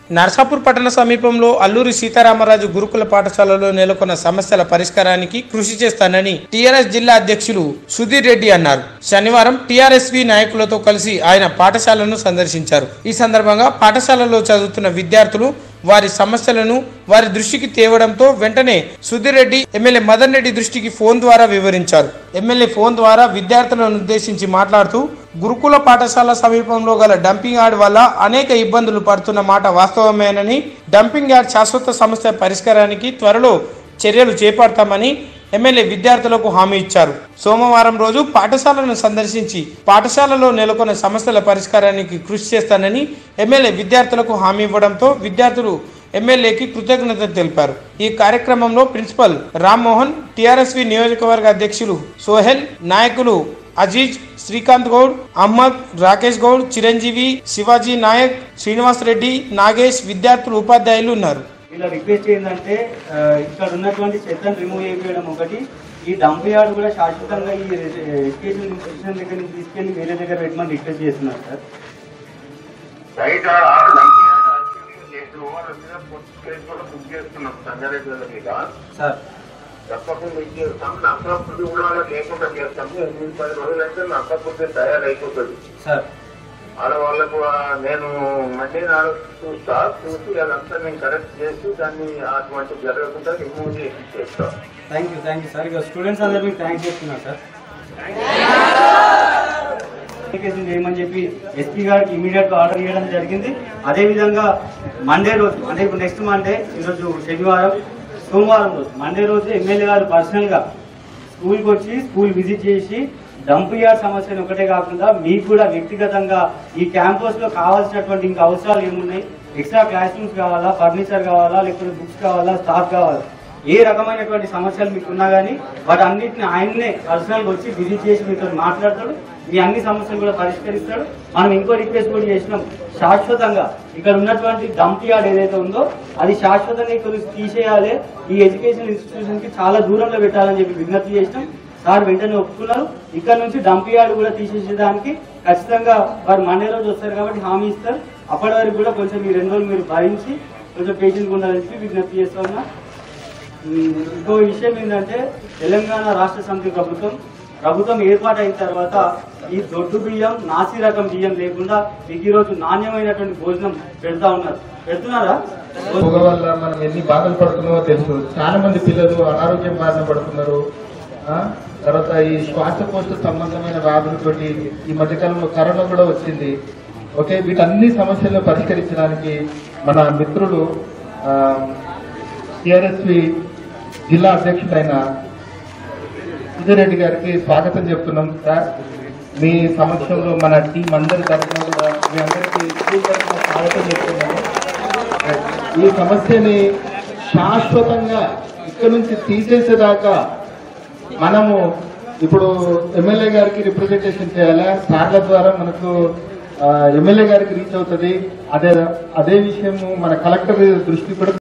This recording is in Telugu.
నర్సాపూర్ పట్టణ సమీపంలో అల్లూరి సీతారామరాజు గురుకుల పాఠశాలలో నెలకొన్న సమస్యల పరిష్కారానికి కృషి చేస్తానని టీఆర్ఎస్ జిల్లా అధ్యక్షులు సుధీర్ రెడ్డి అన్నారు శనివారం టీఆర్ఎస్వి నాయకులతో కలిసి ఆయన పాఠశాలను సందర్శించారు ఈ సందర్భంగా పాఠశాలలో చదువుతున్న విద్యార్థులు వారి సమస్యలను వారి దృష్టికి తేవడంతో వెంటనే సుధీర్ రెడ్డి ఎమ్మెల్యే మదన్ రెడ్డి దృష్టికి ఫోన్ ద్వారా వివరించారు ఎమ్మెల్యే ఫోన్ ద్వారా విద్యార్థులను ఉద్దేశించి మాట్లాడుతూ గురుకుల పాఠశాల సమీపంలో గల డంపింగ్ యార్డ్ వల్ల అనేక ఇబ్బందులు పడుతున్న మాట వాస్తవమేనని డంపింగ్ యార్డ్ శాశ్వత సమస్య పరిష్కారానికి త్వరలో చర్యలు చేపడతామని ఎమ్మెల్యే విద్యార్థులకు హామీ ఇచ్చారు సోమవారం రోజు పాఠశాలను సందర్శించి పాఠశాలలో నెలకొన్న సమస్యల పరిష్కారానికి కృషి చేస్తానని ఎమ్మెల్యే విద్యార్థులకు హామీ ఇవ్వడంతో విద్యార్థులు ఎమ్మెల్యేకి కృతజ్ఞతలు తెలిపారు ఈ కార్యక్రమంలో ప్రిన్సిపల్ రామ్మోహన్ టిఆర్ఎస్వి నియోజకవర్గ అధ్యక్షులు సోహెల్ నాయకులు అజీజ్ శ్రీకాంత్ గౌడ్ అహ్మద్ రాకేష్ గౌడ్ చిరంజీవి శివాజీ నాయక్ శ్రీనివాస్ రెడ్డి నాగేష్ విద్యార్థులు ఉపాధ్యాయులు ఉన్నారు వీళ్ళ రిక్వెస్ట్ ఏంటంటే ఆ, ఇక్కడ ఉన్నటువంటి చెత్తను రిమూవ్ చేయడం ఒకటి ఈ డంప్ యార్డ్ కూడా శాశ్వతంగా ఈ ఎడ్యుకేషన్ ఇన్స్టిట్యూషన్ దగ్గర నుంచి తీసుకెళ్లి వేరే దగ్గర పెట్టమని రిక్వెస్ట్ చేస్తున్నారు సార్ బయట లంకింగ్ లేదు వాళ్ళ మీద పోలీస్ కేసు కూడా బుక్ చేస్తున్నాం సంగారెడ్డి వాళ్ళ మీద సార్ తప్పకుండా ఇచ్చేస్తాం నక్కపుడు కూడా లేకుండా చేస్తాము ఎనిమిది పది రోజులు అయితే నక్కపుడు తయారైపోతుంది సార్ ఆడ వాళ్ళకు ఆ, నేను మళ్ళీ నాడు చూస్తా చూసి అదంతా నేను కరెక్ట్ చేసి దాన్ని అటువంటి జరగకుండా రిమూవ్ చేసి చేస్తాం thank you thank you sir ఇక స్టూడెంట్స్ అందరూ మీకు థ్యాంక్స్ చెప్తున్నారు సార్ అప్లికేషన్ చేయమని చెప్పి ఎస్పీ గారికి ఇమీడియట్ గా ఆర్డర్ చేయడం జరిగింది అదే విధంగా మండే రోజు అంటే ఇప్పుడు నెక్స్ట్ మండే ఈరోజు శనివారం సోమవారం రోజు మండే రోజు ఎమ్మెల్యే గారు పర్సనల్ గా స్కూల్కి వచ్చి స్కూల్ విజిట్ చేసి డంప్ యార్డ్ సమస్యను ఒకటే కాకుండా మీకు కూడా వ్యక్తిగతంగా ఈ క్యాంపస్ లో కావాల్సినటువంటి ఇంకా అవసరాలు ఏమున్నాయి ఎక్స్ట్రా క్లాస్ రూమ్స్ కావాలా ఫర్నిచర్ కావాలా లేకపోతే బుక్స్ కావాలా స్టాఫ్ కావాలా ఏ రకమైనటువంటి సమస్యలు మీకు ఉన్నా కానీ వాటి అన్నింటిని ఆయన్నే పర్సనల్ గా వచ్చి విజిట్ చేసి మీతో మాట్లాడతాడు మీ అన్ని సమస్యలు కూడా పరిష్కరిస్తాడు మనం ఇంకో రిక్వెస్ట్ కూడా చేసినాం శాశ్వతంగా ఇక్కడ ఉన్నటువంటి డంప్ యార్డ్ ఏదైతే ఉందో అది శాశ్వతంగా ఇక్కడ నుంచి తీసేయాలి ఈ ఎడ్యుకేషన్ ఇన్స్టిట్యూషన్ కి చాలా దూరంలో పెట్టాలని చెప్పి విజ్ఞప్తి చేసినాం సార్ వెంటనే ఒప్పుకున్నారు ఇక్కడ నుంచి డంప్ యార్డ్ కూడా తీసేసేదానికి ఖచ్చితంగా వారు మండే రోజు వస్తారు కాబట్టి హామీ ఇస్తారు అప్పటి వరకు కూడా కొంచెం ఈ రెండు రోజులు మీరు భరించి కొంచెం పేషెంట్ ఉండాలని చెప్పి విజ్ఞప్తి చేస్తా ఉన్నా ఉమ్, ఇంకో విషయం ఏంటంటే తెలంగాణ రాష్ట్ర సమితి ప్రభుత్వం ప్రభుత్వం ఏర్పాటు అయిన తర్వాత ఈ దొడ్డు బియ్యం నాసి రకం బియ్యం లేకుండా మీకు ఈ రోజు నాణ్యమైనటువంటి భోజనం పెడతా ఉన్నారు పెడుతున్నారా పొగ వల్ల మనం ఎన్ని బాధలు పడుతున్నామో తెలుసు చాలా మంది పిల్లలు అనారోగ్యం బారిన పడుతున్నారు ఆ? తర్వాత ఈ శ్వాసకోశ సంబంధమైన వ్యాధులతోటి ఈ మధ్యకాలంలో కరోనా కూడా వచ్చింది ఓకే వీటన్ని సమస్యలను పరిష్కరించడానికి మన మిత్రులు టిఆర్ఎస్వి జిల్లా అధ్యక్షుడైన సుధీరెడ్డి గారికి స్వాగతం చెప్తున్నాం సార్ మీ సమక్షంలో మన టీం అందరి తరఫున కూడా మీ అందరికీ స్కూల్ తరఫున స్వాగతం చెప్తున్నాము ఈ సమస్యని శాశ్వతంగా ఇక్కడ నుంచి తీసేసేదాకా మనము ఇప్పుడు ఎమ్మెల్యే గారికి రిప్రజెంటేషన్ చేయాలా సార్ల ద్వారా మనకు ఎమ్మెల్యే గారికి రీచ్ అవుతుంది అదే అదే విషయం మన కలెక్టర్ దృష్టి కూడా